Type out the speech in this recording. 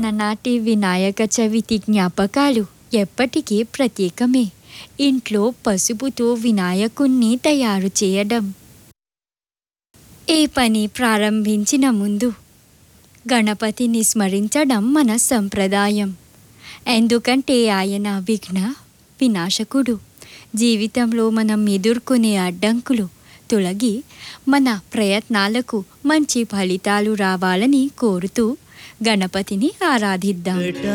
చిన్ననాటి వినాయక చవితి జ్ఞాపకాలు ఎప్పటికీ ప్రత్యేకమే ఇంట్లో పసుపుతో వినాయకుణ్ణి తయారు చేయడం ఏ పని ప్రారంభించిన ముందు గణపతిని స్మరించడం మన సంప్రదాయం ఎందుకంటే ఆయన విఘ్న వినాశకుడు జీవితంలో మనం ఎదుర్కొనే అడ్డంకులు తొలగి మన ప్రయత్నాలకు మంచి ఫలితాలు రావాలని కోరుతూ గణపతిని ఆరాధిద్దాం